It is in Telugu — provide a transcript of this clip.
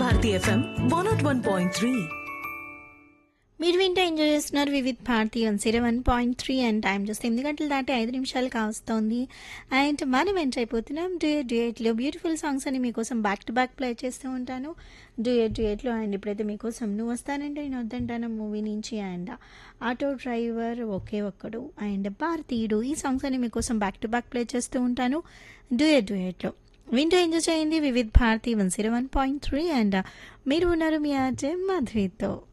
Bharati FM one not one point three మీరు వింటే ఎంజాయ్ చేస్తున్నారు Vividh Bharati one zero one point three and time చూస్తే ఎనిమిది గంటలు దాటి ఐదు నిమిషాలు కావస్తోంది అండ్ మనం ఎంటర్ అయిపోతున్నాం డ్యూయట్ డ్యూయట్లో బ్యూటిఫుల్ సాంగ్స్ అని మీకోసం బ్యాక్ టు బ్యాక్ ప్లే చేస్తూ ఉంటాను డ్యూయట్ డ్యూయట్లో అండ్ ఇప్పుడైతే మీకోసం నువ్వు వస్తానంటే నేను వద్దంటాను మూవీ నుంచి and auto driver Oke Okkadu and భారతీయుడు ఈ సాంగ్స్ అని మీకోసం బ్యాక్ టు బ్యాక్ ప్లే చేస్తూ ఉంటాను డ్యూయట్ డ్యూయట్లో వింటూ ఎంజాయ్ చేయండి Vividh Bharati one zero one point three and మీరు ఉన్నారు మీ ఆర్జే మధురితో